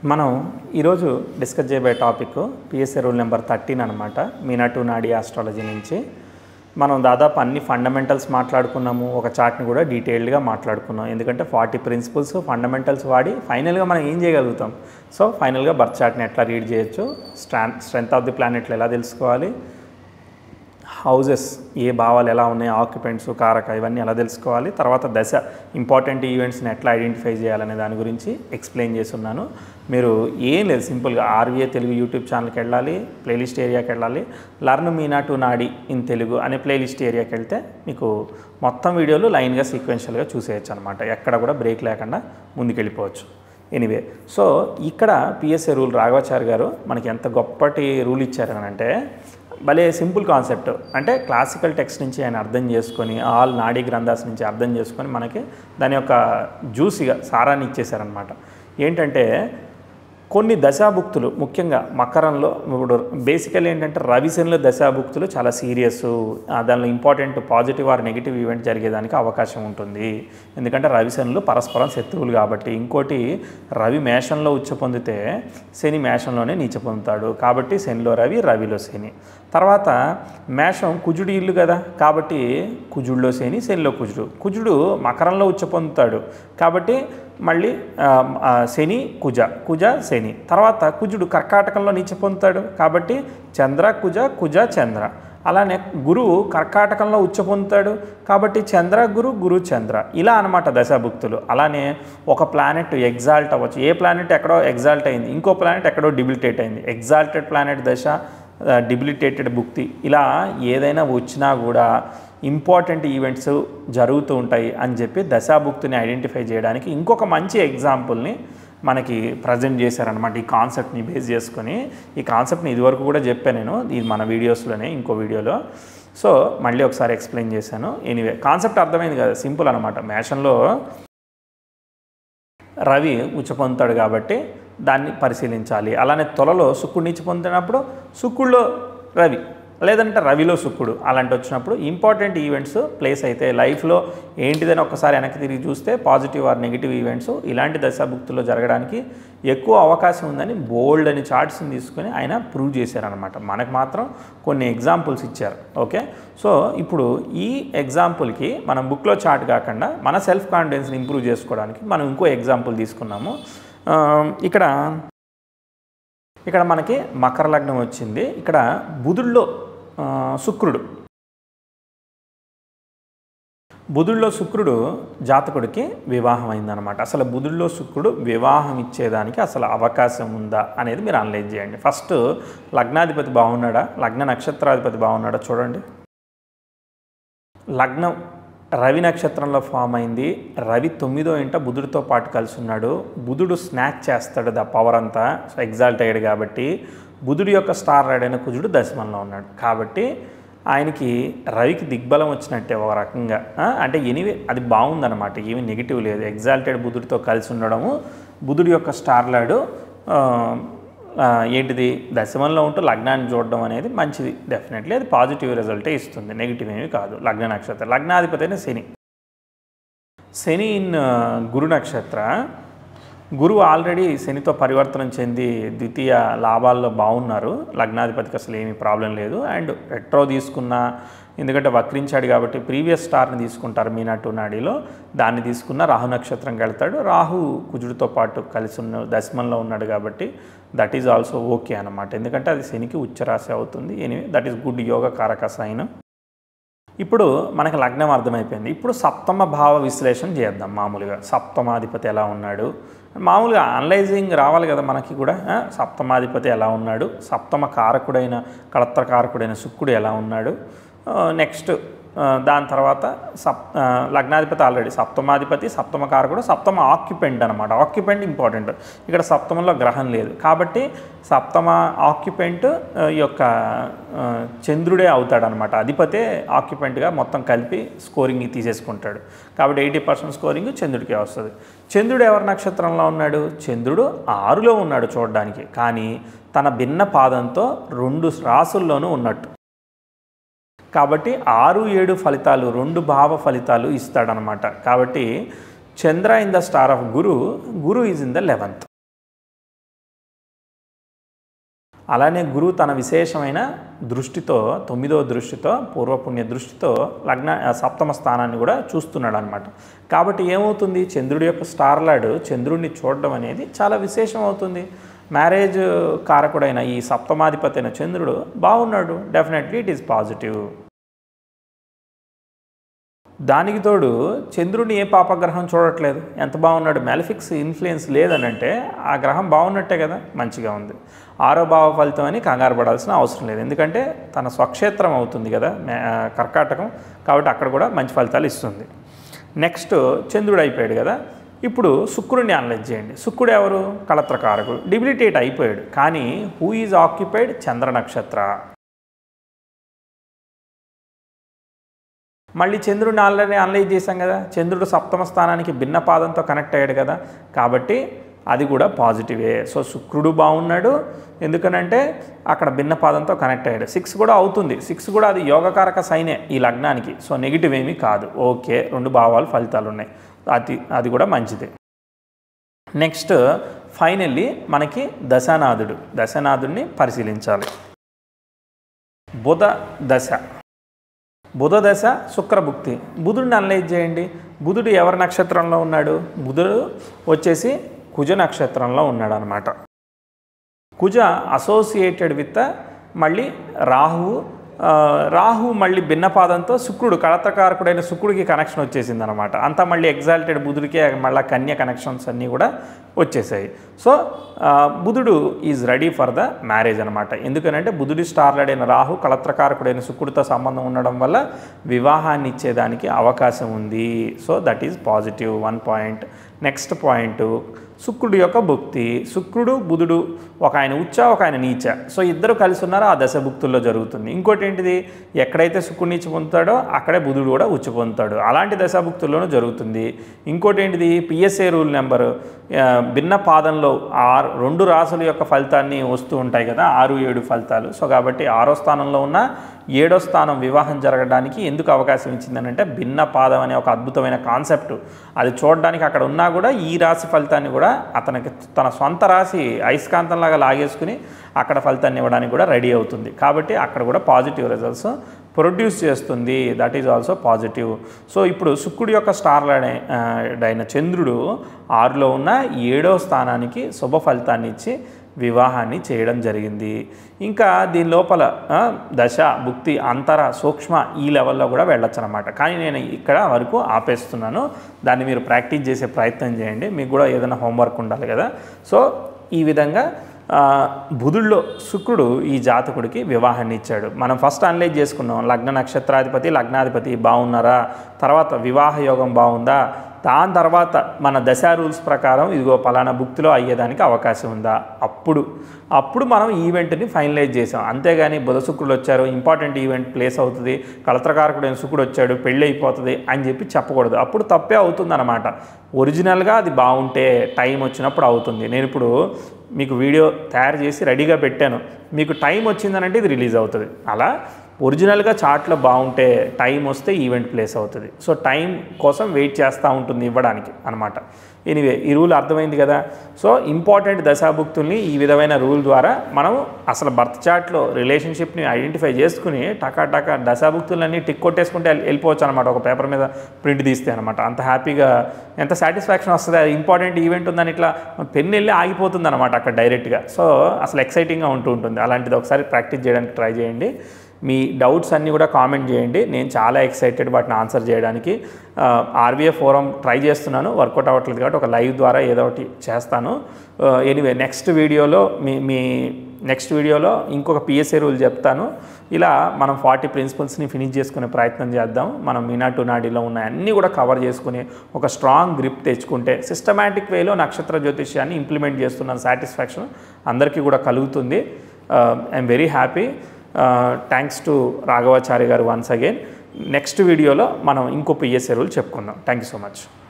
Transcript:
మనం ఈరోజు డిస్కస్ చేయబోయే topic PSA rule number thirteen అనమాట మీనా టు నాడి ఆస్ట్రాలజీ నుంచి మనం దాదాపు అన్ని ఫండమెంటల్స్ మాట్లాడుకున్నాము ఒక చార్ట్ని కూడా డీటెయిల్డ్గా మాట్లాడుకున్నాం ఎందుకంటే ఫార్టీ ప్రిన్సిపల్స్ ఫండమెంటల్స్ వాడి ఫైనల్గా మనం ఏం చేయగలుగుతాం సో ఫైనల్గా బర్త్ చార్ట్ని ఎట్లా రీడ్ చేయొచ్చు స్ట్రాన్ స్ట్రెంత్ ఆఫ్ ది ప్లానెట్లు ఎలా తెలుసుకోవాలి హౌజెస్ ఏ భావాలు ఎలా ఉన్నాయి ఆక్యుపెంట్స్ కారక ఇవన్నీ ఎలా తెలుసుకోవాలి తర్వాత దశ ఇంపార్టెంట్ ఈవెంట్స్ని ఎట్లా ఐడెంటిఫై చేయాలనే దాని గురించి ఎక్స్ప్లెయిన్ చేస్తున్నాను మీరు ఏం లేదు సింపుల్గా ఆర్వీఏ తెలుగు యూట్యూబ్ ఛానల్కి వెళ్ళాలి ప్లేలిస్ట్ ఏరియాకి వెళ్ళాలి learn Meena to Nadi in Telugu అనే ప్లేలిస్ట్ ఏరియాకి వెళ్తే మీకు మొత్తం వీడియోలు లైన్గా సీక్వెన్షియల్గా చూసేయచ్చు అనమాట ఎక్కడ కూడా బ్రేక్ లేకుండా ముందుకెళ్ళిపోవచ్చు ఎనీవే సో ఇక్కడ పిఎస్ఏ రూల్ రాఘవాచారి గారు మనకి ఎంత గొప్పటి రూల్ ఇచ్చారని అంటే భలే సింపుల్ కాన్సెప్ట్ అంటే క్లాసికల్ టెక్స్ట్ నుంచి ఆయన అర్థం చేసుకొని ఆల్ నాడీ గ్రంథాస్ నుంచి అర్థం చేసుకొని మనకి దాని యొక్క జ్యూసిగా సారాన్ని ఇచ్చేశారనమాట ఏంటంటే కొన్ని దశాభుక్తులు ముఖ్యంగా మకరంలో ఇప్పుడు బేసికల్ ఏంటంటే రవిశనిలో దశాభుక్తులు చాలా సీరియస్ దానిలో important positive or negative event జరిగేదానికి అవకాశం ఉంటుంది ఎందుకంటే రవిశనులు పరస్పరం శత్రువులు కాబట్టి ఇంకోటి రవి మేషంలో ఉచ్చ పొందితే శని మేషంలోనే నీచ పొందుతాడు కాబట్టి శనిలో రవి రవిలో శని తర్వాత మేషం కుజుడు ఇల్లు కదా కాబట్టి కుజుడిలో శని శనిలో కుజుడు కుజుడు మకరంలో ఉచ్చ పొందుతాడు కాబట్టి మళ్ళీ ఆ, ఆ, శని కుజ కుజ శని తర్వాత కుజుడు కర్కాటకంలో నీచ పొందుతాడు కాబట్టి చంద్ర కుజ కుజ చంద్ర అలానే గురువు కర్కాటకంలో ఉచ్చ పొందుతాడు కాబట్టి చంద్ర గురు గురు చంద్ర ఇలా అనమాట దశాభుక్తులు అలానే ఒక ప్లానెట్ ఎగ్జాల్ట్ అవ్వచ్చు ఏ ప్లానెట్ ఎక్కడో ఎగ్జాల్ట్ అయింది ఇంకో ప్లానెట్ ఎక్కడో డిబిలిటేట్ అయింది ఎగ్జాల్టెడ్ ప్లానెట్ దశ డిబిలిటేటెడ్ భుక్తి ఇలా ఏదైనా వచ్చినా కూడా ఇంపార్టెంట్ ఈవెంట్స్ జరుగుతూ ఉంటాయి అని చెప్పి దశాభుక్తిని ఐడెంటిఫై చేయడానికి ఇంకొక మంచి ఎగ్జాంపుల్ని మనకి ప్రజెంట్ చేశారనమాట ఈ కాన్సెప్ట్ని బేస్ చేసుకొని ఈ కాన్సెప్ట్ని ఇదివరకు కూడా చెప్పాను నేను ఇది మన వీడియోస్లోనే ఇంకో వీడియోలో సో మళ్ళీ ఒకసారి ఎక్స్ప్లెయిన్ చేశాను ఎనీవే కాన్సెప్ట్ అర్థమైంది కదా సింపుల్ అనమాట మేషన్లో రవి ఉచ్చ పొందుతాడు కాబట్టి దాన్ని పరిశీలించాలి అలానే తొలలో శుక్రుడు నీచి పొందినప్పుడు శుక్రుడిలో రవి లేదంటే రవిలో శుక్రుడు అలాంటి వచ్చినప్పుడు ఇంపార్టెంట్ ఈవెంట్స్ ప్లేస్ అయితే లైఫ్లో ఏంటిదని ఒక్కసారి వెనక్కి తిరిగి చూస్తే పాజిటివ్ ఆర్ నెగిటివ్ ఈవెంట్స్ ఇలాంటి దశాభుక్తుల్లో జరగడానికి ఎక్కువ అవకాశం ఉందని బోల్డ్ అని చార్ట్స్ని తీసుకొని ఆయన ప్రూవ్ చేశారనమాట మనకు మాత్రం కొన్ని ఎగ్జాంపుల్స్ ఇచ్చారు ఓకే సో ఇప్పుడు ఈ ఎగ్జాంపుల్కి మనం బుక్లో చార్ట్ కాకుండా మన సెల్ఫ్ కాన్ఫిడెన్స్ని ఇంప్రూవ్ చేసుకోవడానికి మనం ఇంకో ఎగ్జాంపుల్ తీసుకున్నాము ఆ, ఇక్కడ ఇక్కడ మనకి మకర లగ్నం వచ్చింది ఇక్కడ బుధుల్లో ఆ, శుక్రుడు బుధుల్లో శుక్రుడు జాతకుడికి వివాహం అయిందనమాట అసలు బుధుల్లో శుక్రుడు వివాహం ఇచ్చేదానికి అసలు అవకాశం ఉందా అనేది మీరు అనలైజ్ చేయండి ఫస్ట్ లగ్నాధిపతి బాగున్నాడా లగ్న నక్షత్రాధిపతి బాగున్నాడా చూడండి లగ్నం రవి నక్షత్రంలో ఫామ్ అయింది రవి తొమ్మిదో ఇంట బుధుడితో పాటు కలిసి ఉన్నాడు బుధుడు స్నాచ్ చేస్తాడు ద పవర్ అంతా సో ఎగ్జాల్ట్ అయ్యాడు కాబట్టి బుధుడి యొక్క స్టార్ రాడైన కుజుడు దశమంలో ఉన్నాడు కాబట్టి ఆయనకి రవికి దిగ్బలం వచ్చినట్టే ఒక రకంగా ఆ, అంటే ఎనివే అది బాగుందన్నమాట ఏమీ నెగిటివ్ లేదు ఎగ్జాల్టెడ్ బుధుడితో కలిసి ఉండడము బుధుడి యొక్క స్టార్ లాడు ఆ, ఆ, ఏంటిది దశమంలో ఉంటూ లగ్నాన్ని చూడడం అనేది మంచిది డెఫినెట్లీ అది పాజిటివ్ రిజల్టే ఇస్తుంది నెగిటివ్ ఏమీ కాదు లగ్న నక్షత్రం లగ్నాధిపతి అయిన శని శని ఇన్ ఆ, గురు నక్షత్ర గురువు ఆల్రెడీ శనితో పరివర్తనం చెంది ద్వితీయ లాభాల్లో బాగున్నారు లగ్నాధిపతికి అసలు ఏమీ ప్రాబ్లం లేదు అండ్ రెట్రో తీసుకున్న ఎందుకంటే వక్రించాడు కాబట్టి ప్రీవియస్ స్టార్ని తీసుకుంటారు మీనా టు నాడీలో దాన్ని తీసుకున్న రాహు నక్షత్రంకి వెళ్తాడు రాహు కుజుడితో పాటు కలిసి ఉన్న దశమంలో ఉన్నాడు కాబట్టి దట్ ఈజ్ ఆల్సో ఓకే అనమాట ఎందుకంటే అది శనికి ఉచ్చరాశి అవుతుంది ఎనివే దట్ ఈస్ గుడ్ యోగ కారక సైన్ ఇప్పుడు మనకి లగ్నం అర్థమైపోయింది ఇప్పుడు సప్తమ భావ విశ్లేషణ చేద్దాం మామూలుగా సప్తమాధిపతి ఎలా ఉన్నాడు మామూలుగా అనలైజింగ్ రావాలి కదా మనకి కూడా ఆ, సప్తమాధిపతి ఎలా ఉన్నాడు సప్తమ కారకుడైన కళత్ర కారకుడైన శుక్రుడు ఎలా ఉన్నాడు నెక్స్ట్ దాని తర్వాత సప్ ఆ, లగ్నాధిపతి ఆల్రెడీ సప్తమాధిపతి సప్తమ కారకుడు సప్తమ ఆక్యుపెంట్ అనమాట ఆక్యుపెంట్ ఇంపార్టెంట్ ఇక్కడ సప్తమంలో గ్రహం లేదు కాబట్టి సప్తమ ఆక్యుపెంట్ ఈ యొక్క ఆ, చంద్రుడే అవుతాడనమాట అధిపతే ఆక్యుపెంట్గా మొత్తం కలిపి స్కోరింగ్ తీసేసుకుంటాడు కాబట్టి ఎయిటీ పర్సెంట్ స్కోరింగ్ చంద్రుడికే వస్తుంది చంద్రుడు ఎవరి నక్షత్రంలో ఉన్నాడు చంద్రుడు ఆరులో ఉన్నాడు చూడడానికి కానీ తన భిన్న పాదంతో రెండు రాసుల్లోనూ ఉన్నట్టు కాబట్టి ఆరు ఏడు ఫలితాలు రెండు భావ ఫలితాలు ఇస్తాడనమాట కాబట్టి Chandra in the star of Guru Guru is in the eleventh అలానే గురువు తన విశేషమైన దృష్టితో తొమ్మిదవ దృష్టితో పూర్వపుణ్య దృష్టితో లగ్న ఆ, సప్తమ స్థానాన్ని కూడా చూస్తున్నాడు అనమాట కాబట్టి ఏమవుతుంది చంద్రుడి యొక్క స్టార్ లార్డ్ చంద్రుడిని చూడడం అనేది చాలా విశేషం అవుతుంది మ్యారేజ్ కారకుడైన ఈ సప్తమాధిపతి అయిన చంద్రుడు బాగున్నాడు డెఫినెట్లీ ఇట్ ఈస్ పాజిటివ్ దానికి తోడు చంద్రుడిని ఏ పాపగ్రహం చూడట్లేదు ఎంత బాగున్నాడు మ్యాలిఫిక్స్ ఇన్ఫ్లుయెన్స్ లేదని అంటే ఆ గ్రహం బాగున్నట్టే కదా మంచిగా ఉంది ఆరో భావ ఫలితం అని కంగారు పడాల్సిన అవసరం లేదు ఎందుకంటే తన స్వక్షేత్రం అవుతుంది కదా మే- ఆ, కర్కాటకం కాబట్టి అక్కడ కూడా మంచి ఫలితాలు ఇస్తుంది నెక్స్ట్ చంద్రుడు అయిపోయాడు కదా ఇప్పుడు శుక్రుడిని అనలైజ్ చేయండి శుక్రుడు ఎవరు కళత్రకారకుడు డిబిలిటేట్ అయిపోయాడు కానీ హూ ఈజ్ ఆక్యుపైడ్ చంద్ర నక్షత్ర మళ్ళీ చంద్రుడిని ఆల్రెడీ అనలైజ్ చేశాం కదా చంద్రుడు సప్తమ స్థానానికి భిన్న పాదంతో కనెక్ట్ అయ్యాడు కదా కాబట్టి అది కూడా పాజిటివే సో శుక్రుడు బాగున్నాడు ఎందుకనంటే అక్కడ భిన్న పాదంతో కనెక్ట్ అయ్యాడు సిక్స్ కూడా అవుతుంది సిక్స్ కూడా అది యోగకారక సైనే ఈ లగ్నానికి సో నెగిటివ్ ఏమీ కాదు ఓకే రెండు భావాలు ఫలితాలు ఉన్నాయి అది అది కూడా మంచిదే నెక్స్ట్ ఫైనల్లీ మనకి దశానాథుడు దశానాథుడిని పరిశీలించాలి బుధ దశ బుధ దశ శుక్రభుక్తి బుధుడిని అనలైజ్ చేయండి బుధుడు ఎవరి నక్షత్రంలో ఉన్నాడు బుధుడు వచ్చేసి కుజ నక్షత్రంలో ఉన్నాడు అనమాట కుజ అసోసియేటెడ్ విత్ మళ్ళీ రాహువు ఆ, రాహు మళ్ళీ భిన్నపాదంతో శుక్రుడు కళతకారకుడైన శుక్రుడికి కనెక్షన్ వచ్చేసింది అనమాట అంతా మళ్ళీ ఎగ్జాల్టెడ్ బుధుడికి మళ్ళీ కన్య కనెక్షన్స్ అన్నీ కూడా వచ్చేసాయి సో ఆ, బుధుడు is ready for the marriage అనమాట ఎందుకనంటే బుధుడి స్టార్లడైన రాహు కళత్రకారకుడైన శుక్రుడితో సంబంధం ఉండడం వల్ల వివాహాన్ని ఇచ్చేదానికి అవకాశం ఉంది so that is positive one point next point శుక్రుడు యొక్క భుక్తి శుక్రుడు బుధుడు ఒక ఆయన ఉచ్చ ఒక ఆయన నీచ సో ఇద్దరు కలిసి ఉన్నారో ఆ దశ భుక్తుల్లో జరుగుతుంది ఇంకోటి ఏంటిది ఎక్కడైతే శుక్రుడు నీచి పొందుతాడో అక్కడే బుధుడు కూడా ఉచ్చి పొందుతాడు అలాంటి దశాభుక్తుల్లోనూ జరుగుతుంది ఇంకోటి ఏంటిది పిఎస్ఏ రూల్ నెంబర్ భిన్న పాదంలో ఆరు రెండు రాసుల యొక్క ఫలితాన్ని వస్తూ ఉంటాయి కదా ఆరు ఏడు ఫలితాలు సో కాబట్టి ఆరో స్థానంలో ఉన్న ఏడో స్థానం వివాహం జరగడానికి ఎందుకు అవకాశం ఇచ్చిందనంటే భిన్న పాదం అనే ఒక అద్భుతమైన కాన్సెప్ట్ అది చూడడానికి అక్కడ ఉన్నా కూడా ఈ రాశి ఫలితాన్ని కూడా అతనికి తన సొంత రాశి అయస్కాంతంలాగా లాగేసుకుని అక్కడ ఫలితాన్ని ఇవ్వడానికి కూడా రెడీ అవుతుంది కాబట్టి అక్కడ కూడా పాజిటివ్ రిజల్ట్స్ ప్రొడ్యూస్ చేస్తుంది that is also positive so ఇప్పుడు శుక్రుడి యొక్క స్టార్ అయిన చంద్రుడు ఆరులో ఉన్న ఏడో స్థానానికి శుభ ఫలితాన్ని ఇచ్చి వివాహాన్ని చేయడం జరిగింది ఇంకా దీని లోపల ఆ, దశ భుక్తి అంతర సూక్ష్మ ఈ లెవెల్లో కూడా వెళ్ళొచ్చు అనమాట కానీ నేను ఇక్కడ వరకు ఆపేస్తున్నాను దాన్ని మీరు ప్రాక్టీస్ చేసే ప్రయత్నం చేయండి మీకు కూడా ఏదైనా హోంవర్క్ ఉండాలి కదా సో ఈ విధంగా ఆ, బుధుల్లో శుక్రుడు ఈ జాతకుడికి వివాహాన్ని ఇచ్చాడు మనం ఫస్ట్ అనలైజ్ చేసుకున్నాం లగ్న నక్షత్రాధిపతి లగ్నాధిపతి బాగున్నారా తర్వాత వివాహ యోగం బాగుందా దాని తర్వాత మన దశా రూల్స్ ప్రకారం ఇదిగో పలానా బుక్తిలో అయ్యేదానికి అవకాశం ఉందా అప్పుడు అప్పుడు మనం ఈవెంట్ని ఫైనలైజ్ చేసాం అంతేగాని బుధ శుక్రులు వచ్చారు ఇంపార్టెంట్ ఈవెంట్ ప్లేస్ అవుతుంది కలత్రకారకుడైన శుక్రుడు వచ్చాడు పెళ్ళి అయిపోతుంది అని చెప్పి చెప్పకూడదు అప్పుడు తప్పే అవుతుంది అనమాట ఒరిజినల్గా అది బాగుంటే టైం వచ్చినప్పుడు అవుతుంది నేను ఇప్పుడు మీకు వీడియో తయారు చేసి రెడీగా పెట్టాను మీకు టైం వచ్చిందనంటే ఇది రిలీజ్ అవుతుంది అలా ఒరిజినల్గా చార్ట్లో బాగుంటే టైం వస్తే ఈవెంట్ ప్లేస్ అవుతుంది సో టైం కోసం వెయిట్ చేస్తూ ఉంటుంది ఇవ్వడానికి అనమాట ఎనివే ఈ రూల్ అర్థమైంది కదా సో ఇంపార్టెంట్ దశాభుక్తుల్ని ఈ విధమైన రూల్ ద్వారా మనం అసలు బర్త్ చార్ట్లో రిలేషన్షిప్ని ఐడెంటిఫై చేసుకుని టకా టకా దశాభుక్తులన్నీ టిక్ కొట్టేసుకుంటే వెళ్ళి- వెళ్ళిపోవచ్చు అనమాట ఒక పేపర్ మీద ప్రింట్ తీస్తే అనమాట అంత హ్యాపీగా ఎంత సాటిస్ఫాక్షన్ వస్తుంది అది ఇంపార్టెంట్ ఈవెంట్ ఉందని ఇట్లా పెన్ వెళ్ళి ఆగిపోతుంది అనమాట అక్కడ డైరెక్ట్గా సో అసలు ఎక్సైటింగ్గా ఉంటూ ఉంటుంది అలాంటిది ఒకసారి ప్రాక్టీస్ చేయడానికి ట్రై చేయండి మీ డౌట్స్ అన్నీ కూడా కామెంట్ చేయండి నేను చాలా ఎక్సైటెడ్ వాటిని ఆన్సర్ చేయడానికి ఆర్బీఐ ఫోరం ట్రై చేస్తున్నాను వర్కౌట్ అవ్వట్లేదు కాబట్టి ఒక లైవ్ ద్వారా ఏదో ఒకటి చేస్తాను ఎనీవే నెక్స్ట్ వీడియోలో మీ మీ నెక్స్ట్ వీడియోలో ఇంకొక పిఎస్ఏ రూల్ చెప్తాను ఇలా మనం ఫార్టీ ప్రిన్సిపల్స్ని ఫినిష్ చేసుకునే ప్రయత్నం చేద్దాం మనం మీనా టు నాడీలో ఉన్న అన్నీ కూడా కవర్ చేసుకుని ఒక స్ట్రాంగ్ గ్రిప్ తెచ్చుకుంటే సిస్టమేటిక్ వేలో నక్షత్ర జ్యోతిష్యాన్ని ఇంప్లిమెంట్ చేస్తున్న సాటిస్ఫాక్షన్ అందరికీ కూడా కలుగుతుంది I'm very happy thanks to Raghavachari గారు వన్స్ అగైన్ నెక్స్ట్ వీడియోలో మనం ఇంకో పిఎస్ఏ రూల్ చెప్పుకుందాం థ్యాంక్ యూ సో మచ్